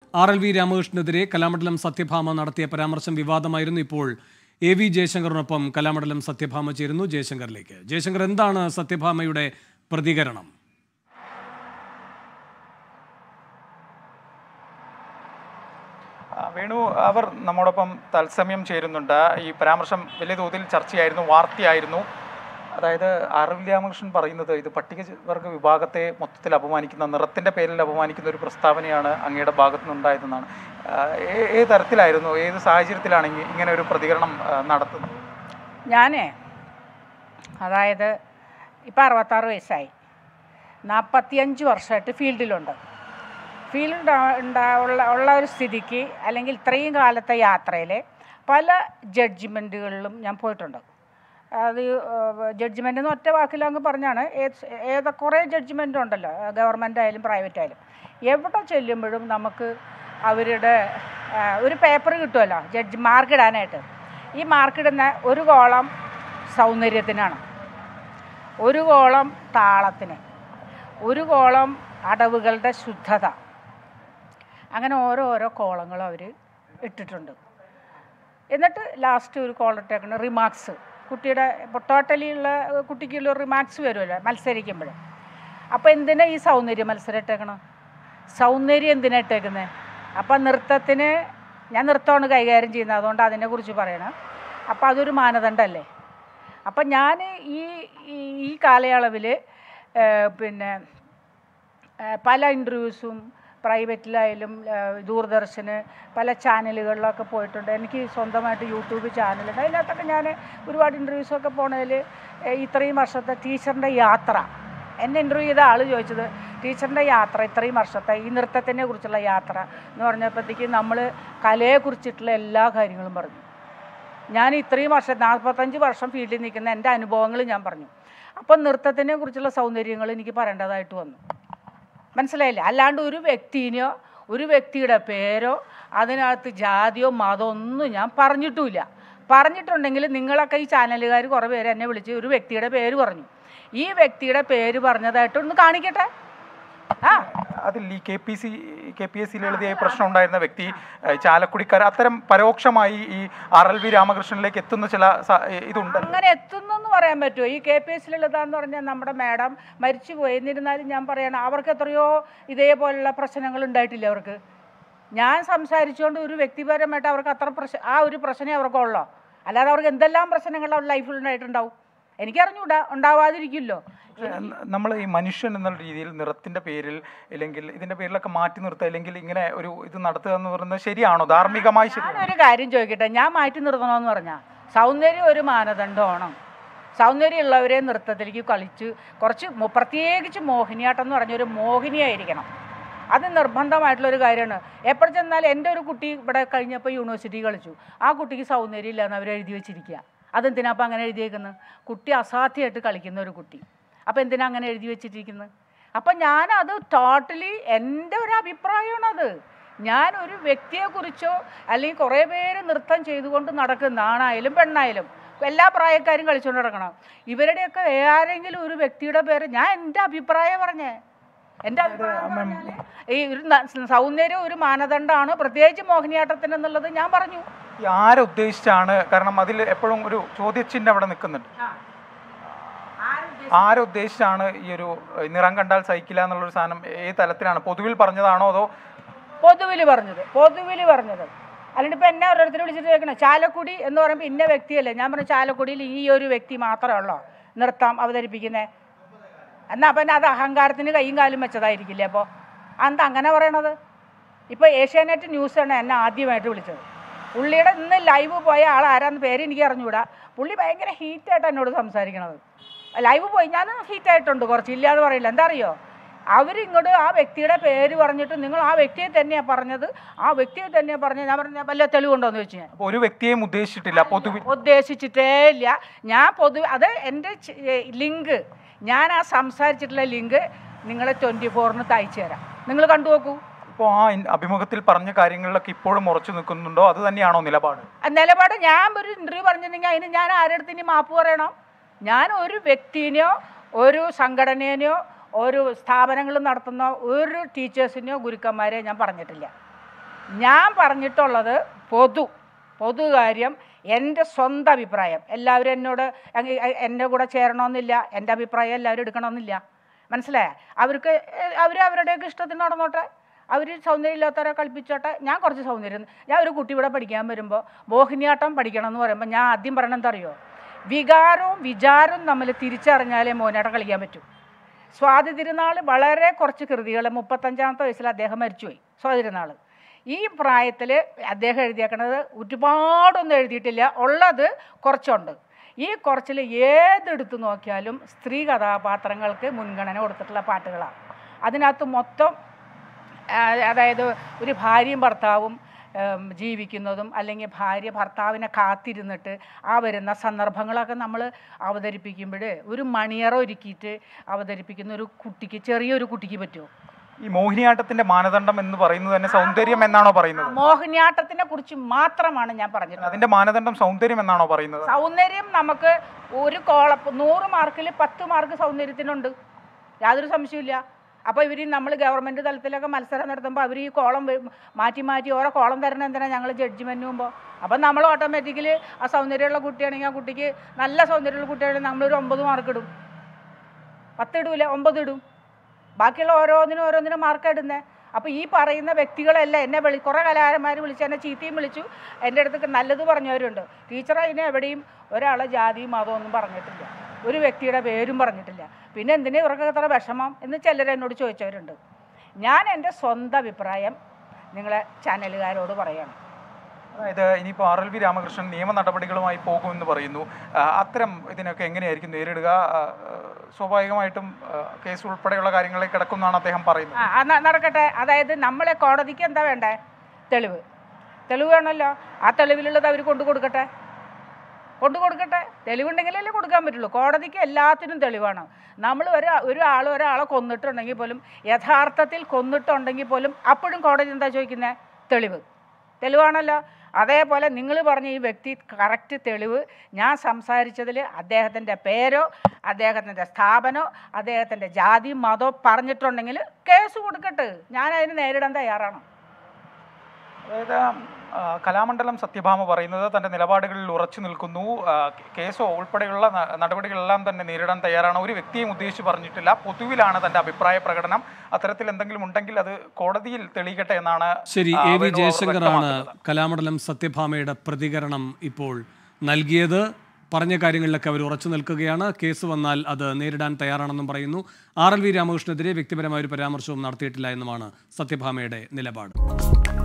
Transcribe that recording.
R L V രാമകൃഷ്ണനെതിരെ കലാമണ്ഡലം സത്യഭാമ നടത്തിയ പരാമർശം വിവാദമായിരുന്നു ഇപ്പോൾ എ വി ജയശങ്കറിനൊപ്പം കലാമണ്ഡലം സത്യഭാമ ചേരുന്നു ജയശങ്കറിലേക്ക് ജയശങ്കർ എന്താണ് സത്യഭാമയുടെ പ്രതികരണം ആ, വേണു അവർ നമ്മോടൊപ്പം തത്സമയം ചേരുന്നുണ്ട് ഈ പരാമർശം വലിയ തോതിൽ ചർച്ചയായിരുന്നു വാർത്തയായിരുന്നു അതായത് ആർ എൽ രാമകൃഷ്ണൻ പറയുന്നത് ഇത് പട്ടികവർഗ വിഭാഗത്തെ മൊത്തത്തിൽ അപമാനിക്കുന്ന നിറത്തിൻ്റെ പേരിൽ അപമാനിക്കുന്ന ഒരു പ്രസ്താവനയാണ് അങ്ങയുടെ ഭാഗത്തു നിന്നുണ്ടായതെന്നാണ് ആ, ഏ- ഏത് തരത്തിലായിരുന്നു ഏത് സാഹചര്യത്തിലാണ് ഇങ്ങ- ഇങ്ങനെ ഒരു പ്രതികരണം ആ, നടത്തുന്നത് ഞാനേ അതായത് ഇപ്പം അറുപത്താറ് വയസ്സായി നാൽപ്പത്തിയഞ്ച് വർഷമായിട്ട് ഫീൽഡിലുണ്ട് ഫീൽഡ് ഉണ്ടാ ഉള്ള ഉള്ള ഒരു സ്ഥിതിക്ക് അല്ലെങ്കിൽ ഇത്രയും കാലത്തെ യാത്രയിൽ പല ജഡ്ജിമെൻറ്റുകളിലും ഞാൻ പോയിട്ടുണ്ട് അത് ജഡ്ജ്മെൻ്റ് എന്ന് ഒറ്റ വാക്കിൽ അങ്ങ് പറഞ്ഞാണ് ഏത് ഏത് കുറേ ജഡ്ജ്മെൻ്റ് ഉണ്ടല്ലോ ഗവൺമെൻറ് ആയാലും പ്രൈവറ്റ് ആയാലും എവിടെ ചെല്ലുമ്പോഴും നമുക്ക് അവരുടെ ആ, ഒരു പേപ്പർ കിട്ടുമല്ലോ ജഡ്ജ് മാർക്ക് ഇടാനായിട്ട് ഈ മാർക്ക് ഇടുന്ന ഒരു കോളം സൗന്ദര്യത്തിനാണ് ഒരു കോളം താളത്തിന് ഒരു കോളം അടവുകളുടെ ശുദ്ധത അങ്ങനെ ഓരോരോ കോളങ്ങളും അവർ ഇട്ടിട്ടുണ്ട് എന്നിട്ട് ലാസ്റ്റ് ഒരു കോൾ ഇട്ടേക്കണം റിമാർക്സ് കുട്ടിയുടെ ഇപ്പോൾ ടോട്ടലി ഉള്ള കുട്ടിക്കുള്ള റിമാർക്സ് വരുമല്ലോ മത്സരിക്കുമ്പോൾ അപ്പോൾ എന്തിനാ ഈ സൗന്ദര്യ മത്സരം ഇട്ടേക്കണം സൗന്ദര്യം എന്തിനാ ഇട്ടേക്കുന്നത് അപ്പം നൃത്തത്തിന് ഞാൻ നൃത്തമാണ് കൈകാര്യം ചെയ്യുന്നത് അതുകൊണ്ട് അതിനെക്കുറിച്ച് പറയണം അപ്പോൾ അതൊരു മാനദണ്ഡമല്ലേ അപ്പം ഞാൻ ഈ ഈ- ഈ കാലയളവിൽ പിന്നെ ഏഹ് പല ഇൻ്റർവ്യൂസും പ്രൈവറ്റിലായാലും ഏഹ് ദൂരദർശന് പല ചാനലുകളിലൊക്കെ പോയിട്ടുണ്ട് എനിക്ക് സ്വന്തമായിട്ട് യൂട്യൂബ് ചാനലുണ്ട് അതിനകത്തൊക്കെ ഞാൻ ഒരുപാട് ഇൻ്റർവ്യൂസൊക്കെ പോണതിൽ ഇത്രയും വർഷത്തെ ടീച്ചറിൻ്റെ യാത്ര എന്നെ ഇൻ്റർവ്യൂ ചെയ്ത ആൾ ചോദിച്ചത് ടീച്ചറിൻ്റെ യാത്ര ഇത്രയും വർഷത്തെ ഈ നൃത്തത്തിനെ കുറിച്ചുള്ള യാത്ര എന്ന് പറഞ്ഞപ്പോഴത്തേക്ക് നമ്മൾ കലയെക്കുറിച്ചിട്ടുള്ള എല്ലാ കാര്യങ്ങളും പറഞ്ഞു ഞാൻ ഇത്രയും വർഷം നാൽപ്പത്തഞ്ച് വർഷം ഫീൽഡിൽ നിൽക്കുന്ന എൻ്റെ അനുഭവങ്ങൾ ഞാൻ പറഞ്ഞു അപ്പം നൃത്തത്തിനെ കുറിച്ചുള്ള സൗന്ദര്യങ്ങൾ എനിക്ക് പറയേണ്ടതായിട്ട് വന്നു മനസ്സിലായില്ലേ അല്ലാണ്ട് ഒരു വ്യക്തിനെയോ ഒരു വ്യക്തിയുടെ പേരോ അതിനകത്ത് ജാതിയോ മതമോ ഒന്നും ഞാൻ പറഞ്ഞിട്ടുമില്ല പറഞ്ഞിട്ടുണ്ടെങ്കിൽ നിങ്ങളൊക്കെ ഈ ചാനലുകാർ കുറേ പേര് എന്നെ വിളിച്ച് ഒരു വ്യക്തിയുടെ പേര് പറഞ്ഞു ഈ വ്യക്തിയുടെ പേര് പറഞ്ഞതായിട്ട് ഒന്ന് കാണിക്കട്ടെ ആ അതിൽ ഈ K P C K P S സിയിൽ എഴുതിയ പ്രശ്നം ഉണ്ടായിരുന്ന വ്യക്തി ഏഹ്, ചാലക്കുടിക്കാർ അത്തരം പരോക്ഷമായി ഈ ആർ എൽ വി രാമകൃഷ്ണനിലേക്ക് എത്തുന്ന ചില സ- ഇതുണ്ട് അങ്ങനെ എത്തുന്നെന്ന് പറയാൻ പറ്റുമോ ഈ കെ പി എസ് സിയിലുള്ളതാന്ന് പറഞ്ഞാൽ നമ്മുടെ മാഡം മരിച്ചു പോയി എന്നിരുന്നാലും ഞാൻ പറയണം അവർക്ക് എത്രയോ ഇതേപോലുള്ള പ്രശ്നങ്ങൾ ഉണ്ടായിട്ടില്ല അവർക്ക് ഞാൻ സംസാരിച്ചുകൊണ്ട് ഒരു വ്യക്തിപരമായിട്ട് അവർക്ക് അത്ര പ്രശ്നം ആ ഒരു പ്രശ്നമേ അവർക്കുള്ളൂ അല്ലാതെ അവർക്ക് എന്തെല്ലാം പ്രശ്നങ്ങൾ അവരുടെ ലൈഫിൽ ഉണ്ടായിട്ടുണ്ടാവും എനിക്കറിഞ്ഞൂടാ ഉണ്ടാവാതിരിക്കില്ലോ നമ്മൾ ഈ മനുഷ്യൻ എന്നുള്ള രീതിയിൽ നിറത്തിന്റെ പേരിൽ അല്ലെങ്കിൽ ഇതിന്റെ പേരിലൊക്കെ മാറ്റി നിർത്തുക അല്ലെങ്കിൽ ഇങ്ങനെ ഒരു ഇത് നടത്തുക എന്ന് പറയുന്നത് ശരിയാണോ ധാർമ്മികമായി ശരി ഞാനൊരു കാര്യം ചോദിക്കട്ടെ ഞാൻ മാറ്റി നിർത്തണമെന്ന് പറഞ്ഞാൽ സൗന്ദര്യം ഒരു മാനദണ്ഡമാണ് സൗന്ദര്യമുള്ളവരെ നൃത്തത്തിലേക്ക് കളിച്ച് കുറച്ച് മോ- പ്രത്യേകിച്ച് മോഹിനിയാട്ടം എന്ന് പറഞ്ഞ ഒരു മോഹിനിയായിരിക്കണം അത് നിർബന്ധമായിട്ടുള്ളൊരു കാര്യമാണ് എപ്പോൾ ചെന്നാലും എൻ്റെ ഒരു കുട്ടി ഇവിടെ കഴിഞ്ഞപ്പോൾ യൂണിവേഴ്സിറ്റി കളിച്ചു ആ കുട്ടിക്ക് സൗന്ദര്യം ഇല്ലയെന്ന് അവർ എഴുതി വെച്ചിരിക്കുക അതെന്തിനാ അപ്പം അങ്ങനെ എഴുതിയേക്കുന്നത് കുട്ടി അസാധ്യമായിട്ട് കളിക്കുന്ന ഒരു കുട്ടി അപ്പോൾ എന്തിനാ അങ്ങനെ എഴുതി വെച്ചിട്ടിരിക്കുന്നത് അപ്പം ഞാനത് ടോട്ടലി എൻ്റെ ഒരു അഭിപ്രായമാണത് ഞാൻ ഒരു വ്യക്തിയെക്കുറിച്ചോ അല്ലെങ്കിൽ കുറേ പേര് നൃത്തം ചെയ്തുകൊണ്ട് നടക്കുന്ന ആണായാലും പെണ്ണായാലും എല്ലാ പ്രായക്കാരും കളിച്ചുകൊണ്ട് നടക്കണം ഇവരുടെയൊക്കെ ആരെങ്കിലും ഒരു വ്യക്തിയുടെ പേര് ഞാൻ എൻ്റെ അഭിപ്രായം പറഞ്ഞേ എൻ്റെ അഭിപ്രായം പറഞ്ഞാല് ഈ ഒരു ന- സൗന്ദര്യം ഒരു മാനദണ്ഡമാണ് പ്രത്യേകിച്ച് മോഹിനിയാട്ടത്തിന് എന്നുള്ളത് ഞാൻ പറഞ്ഞു ഈ ആരെ ഉദ്ദേശിച്ചാണ് കാരണം അതിൽ എപ്പോഴും ഒരു ചോദ്യചിഹ്നം അവിടെ നിൽക്കുന്നുണ്ട് ആരെ ഉദ്ദേശിച്ചാണ് ഈ ഒരു ഏഹ്, നിറം കണ്ടാൽ സഹിക്കില്ല എന്നുള്ളൊരു സാധനം ഏത് തലത്തിലാണ് പൊതുവിൽ പറഞ്ഞതാണോ അതോ പൊതുവിൽ പറഞ്ഞത് പൊതുവിൽ പറഞ്ഞത് അല്ലാണ്ട് ഇപ്പം എന്നെ ഓരോരുത്തർ വിളിച്ചിട്ട് ചോദിക്കണം ചാലക്കുടി എന്ന് പറയുമ്പോൾ ഇന്ന വ്യക്തിയല്ലേ ഞാൻ പറഞ്ഞു ചാലക്കുടിയിൽ ഈ ഒരു വ്യക്തി മാത്രമേ ഉള്ളൂ നൃത്തം അവതരിപ്പിക്കുന്നത് എന്നാൽ അപ്പം അത് അഹങ്കാരത്തിന് കൈയും കാലും വെച്ചതായിരിക്കില്ലേ അപ്പോൾ എന്താ അങ്ങനെ പറയണത് ഇപ്പോൾ ഏഷ്യാനെറ്റ് ന്യൂസാണ് എന്നെ ആദ്യമായിട്ട് വിളിച്ചത് പുള്ളിയുടെ ഇന്ന് ലൈവ് പോയ ആൾ ആരാന്ന് പേര് എനിക്ക് അറിഞ്ഞുകൂടാ പുള്ളി ഭയങ്കര ഹീറ്റായിട്ട് എന്നോട് സംസാരിക്കണത് ലൈവ് പോയി ഞാൻ ഹീറ്റായിട്ടുണ്ട് കുറച്ച് ഇല്ലാന്ന് പറയില്ല എന്താ അറിയോ അവരിങ്ങോട്ട് ആ വ്യക്തിയുടെ പേര് പറഞ്ഞിട്ട് നിങ്ങൾ ആ വ്യക്തിയെ തന്നെയാണ് പറഞ്ഞത് ആ വ്യക്തിയെ തന്നെയാണ് പറഞ്ഞത് ഞാൻ പറഞ്ഞ വല്ല തെളിവുണ്ടോ എന്ന് ചോദിച്ചു ഞാൻ അപ്പോൾ ഒരു വ്യക്തിയെയും ഉദ്ദേശിച്ചിട്ടില്ല പൊതുവിൽ ഉദ്ദേശിച്ചിട്ടേ ഇല്ല ഞാൻ പൊതുവെ അത് എൻ്റെ ലിങ്ക് ഞാൻ ആ സംസാരിച്ചിട്ടുള്ള ലിങ്ക് നിങ്ങളെ ട്വൻറ്റി ഫോറിന് തയ്ച്ചു തരാം നിങ്ങൾ കണ്ടു നോക്കൂ ഇപ്പോൾ ആ ഇൻ- അഭിമുഖത്തിൽ പറഞ്ഞ കാര്യങ്ങളിലൊക്കെ ഇപ്പോഴും ഉറച്ചു നിൽക്കുന്നുണ്ടോ അത് തന്നെയാണോ നിലപാട് ആ നിലപാട് ഞാൻ ഒരു ഇൻ്റർവ്യൂ പറഞ്ഞിട്ടുണ്ടെങ്കിൽ അതിന് ഞാൻ ആരുടെ ഇനി മാപ്പ് പറയണം ഞാൻ ഒരു വ്യക്തിനെയോ ഒരു സംഘടനേനെയോ ഒരു സ്ഥാപനങ്ങൾ നടത്തുന്ന ഒരു ടീച്ചേഴ്സിനെയോ ഗുരുക്കന്മാരെയോ ഞാൻ പറഞ്ഞിട്ടില്ല ഞാൻ പറഞ്ഞിട്ടുള്ളത് പൊതു പൊതുകാര്യം എൻ്റെ സ്വന്തം അഭിപ്രായം എല്ലാവരും എന്നോട് അങ്ങ് എ- എൻ്റെ കൂടെ ചേരണമെന്നില്ല എൻ്റെ അഭിപ്രായം എല്ലാവരും എടുക്കണമെന്നില്ല മനസ്സിലായ അവർക്ക് അവർ അവരുടെയൊക്കെ ഇഷ്ടത്തിന് നടന്നോട്ടെ അവർ സൗന്ദര്യമില്ലാത്തവരെ കളിപ്പിച്ചോട്ടെ ഞാൻ കുറച്ച് സൗന്ദര്യം ഞാൻ ഒരു കുട്ടി ഇവിടെ പഠിക്കാൻ വരുമ്പോൾ മോഹിനിയാട്ടം പഠിക്കണം എന്ന് പറയുമ്പോൾ ഞാൻ ആദ്യം പറയണത് എന്താ അറിയോ വികാരവും വിചാരവും തമ്മിൽ തിരിച്ചറിഞ്ഞാലേ മോഹിനിയാട്ടം കളിക്കാൻ പറ്റൂ സ്വാതി തിരുനാൾ വളരെ കുറച്ച് കൃതികൾ മുപ്പത്തഞ്ചാമത്തെ വയസ്സിൽ അദ്ദേഹം മരിച്ചുപോയി സ്വാതി തിരുനാൾ ഈ പ്രായത്തിൽ അദ്ദേഹം എഴുതിയേക്കണത് ഒരുപാടൊന്നും എഴുതിയിട്ടില്ല ഉള്ളത് കുറച്ചുണ്ട് ഈ കുറച്ചിൽ ഏതെടുത്ത് നോക്കിയാലും സ്ത്രീ കഥാപാത്രങ്ങൾക്ക് മുൻഗണന കൊടുത്തിട്ടുള്ള പാട്ടുകളാണ് അതിനകത്ത് മൊത്തം ആ, അതായത് ഒരു ഭാര്യയും ഭർത്താവും ഉം, ജീവിക്കുന്നതും അല്ലെങ്കിൽ ഭാര്യ ഭർത്താവിനെ കാത്തിരുന്നിട്ട് ആ വരുന്ന സന്ദർഭങ്ങളൊക്കെ നമ്മൾ അവതരിപ്പിക്കുമ്പോൾ ഒരു മണിയറ ഒരുക്കിയിട്ട് അവതരിപ്പിക്കുന്ന ഒരു കുട്ടിക്ക് ചെറിയൊരു കുട്ടിക്ക് പറ്റുമോ ഈ മോഹിനിയാട്ടത്തിന്റെ മാനദണ്ഡം എന്ന് പറയുന്നത് തന്നെ സൗന്ദര്യം എന്നാണോ പറയുന്നത് മോഹിനിയാട്ടത്തിനെ കുറിച്ച് മാത്രമാണ് ഞാൻ പറഞ്ഞിട്ടുള്ളത് അതിന്റെ മാനദണ്ഡം സൗന്ദര്യം എന്നാണോ പറയുന്നത് സൗന്ദര്യം നമുക്ക് ഒരു കോള നൂറ് മാർക്കിൽ പത്ത് മാർക്ക് സൗന്ദര്യത്തിനുണ്ട് യാതൊരു സംശയമില്ല അപ്പോൾ ഇവർ നമ്മൾ ഗവൺമെൻറ് തലത്തിലൊക്കെ മത്സരം നടത്തുമ്പോൾ അവർ ഈ കോളം വെ- മാറ്റി മാറ്റി ഓരോ കോളം തരണം എന്തിനാണ് ഞങ്ങൾ ജഡ്ജിമെൻറ്റ് മുമ്പോൾ അപ്പം നമ്മൾ ഓട്ടോമാറ്റിക്കലി ആ സൗന്ദര്യമുള്ള കുട്ടിയാണെങ്കിൽ ആ കുട്ടിക്ക് നല്ല സൗന്ദര്യമുള്ള കുട്ടിയാണെങ്കിൽ നമ്മളൊരു ഒമ്പത് മാർക്ക് ഇടും പത്ത് ഇടൂല ഒമ്പത് ഇടും ബാക്കിയുള്ള ഓരോന്നിനും ഓരോന്നിനും മാർക്ക് ഇടുന്നത് അപ്പോൾ ഈ പറയുന്ന വ്യക്തികളെല്ലാം എന്നെ വിളി കുറേ കലാകാരന്മാർ വിളിച്ച് എന്നെ ചീത്തയും വിളിച്ചു എൻ്റെ അടുത്ത് നല്ലത് പറഞ്ഞവരുണ്ട് ടീച്ചർ അതിനെ എവിടെയും ഒരാളെ ജാതിയും മതവും ഒന്നും പറഞ്ഞിട്ടില്ല ഒരു വ്യക്തിയുടെ പേരും പറഞ്ഞിട്ടില്ല പിന്നെ എന്തിനാ ഇവർക്ക് ഇത്ര വിഷമം എന്ന് ചിലർ എന്നോട് ചോദിച്ചവരുണ്ട് ഞാൻ എൻ്റെ സ്വന്തം അഭിപ്രായം നിങ്ങളെ ചാനലുകാരോട് പറയണം അതായത് ഇനിയിപ്പോൾ ആർ എൽ വി രാമകൃഷ്ണൻ നിയമ നടപടികളുമായി പോകുമെന്ന് പറയുന്നു ആ, അത്തരം ഇതിനൊക്കെ എങ്ങനെയായിരിക്കും നേരിടുക ആ, ആ, സ്വാഭാവികമായിട്ടും ആ, കേസ് ഉൾപ്പെടെയുള്ള കാര്യങ്ങളിലേക്ക് കിടക്കുമെന്നാണ് അദ്ദേഹം പറയുന്നത് ആ ആ, ന- നടക്കട്ടെ അതായത് നമ്മളെ കോടതിക്ക് എന്താ വേണ്ടേ തെളിവ് തെളിവ് വേണമല്ലോ ആ തെളിവിലുള്ളത് അവർ കൊണ്ടു കൊടുക്കട്ടെ കൊണ്ടു കൊടുക്കട്ടെ തെളിവുണ്ടെങ്കിലല്ലേ കൊടുക്കാൻ പറ്റുള്ളൂ കോടതിക്ക് എല്ലാത്തിനും തെളിവാണ് നമ്മൾ ഒരു ഒരു ആൾ ഒരാളെ കൊന്നിട്ടുണ്ടെങ്കിൽ പോലും യഥാർത്ഥത്തിൽ കൊന്നിട്ടുണ്ടെങ്കിൽ പോലും അപ്പോഴും കോടതി എന്താ ചോദിക്കുന്നത് തെളിവ് തെളിവാണല്ലോ അതേപോലെ നിങ്ങൾ പറഞ്ഞ ഈ വ്യക്തി കറക്റ്റ് തെളിവ് ഞാൻ സംസാരിച്ചതിൽ അദ്ദേഹത്തിൻ്റെ പേരോ അദ്ദേഹത്തിൻ്റെ സ്ഥാപനമോ അദ്ദേഹത്തിൻ്റെ ജാതി മതമോ പറഞ്ഞിട്ടുണ്ടെങ്കിൽ കേസ് കൊടുക്കട്ടെ ഞാൻ അതിന് നേരിടാൻ തയ്യാറാണ് അതായത് ആ, കലാമണ്ഡലം സത്യഭാമ പറയുന്നത് തന്റെ നിലപാടുകളിൽ ഉറച്ചു നിൽക്കുന്നു ആ, കേസോ ഉൾപ്പെടെയുള്ള ന- നടപടികളെല്ലാം തന്നെ നേരിടാൻ തയ്യാറാണ് ഒരു വ്യക്തിയെയും ഉദ്ദേശിച്ച് പറഞ്ഞിട്ടില്ല പൊതുവിലാണ് തന്റെ അഭിപ്രായ പ്രകടനം അത്തരത്തിൽ എന്തെങ്കിലും ഉണ്ടെങ്കിൽ അത് കോടതിയിൽ തെളിയിക്കട്ടെ എന്നാണ് ശരി ആ, എ വി വേണു അവർ ജയശങ്കറാണ് വ്യക്തമാക്കുന്നത്. കലാമണ്ഡലം സത്യഭാമയുടെ പ്രതികരണം ഇപ്പോൾ നൽകിയത് പറഞ്ഞ കാര്യങ്ങളിലൊക്കെ അവർ ഉറച്ചു നിൽക്കുകയാണ് കേസ് വന്നാൽ അത് നേരിടാൻ തയ്യാറാണെന്നും പറയുന്നു ആർ എൽ വി രാമകൃഷ്ണനെതിരെ വ്യക്തിപരമായ ഒരു പരാമർശവും നടത്തിയിട്ടില്ല എന്നുമാണ് സത്യഭാമയുടെ നിലപാട്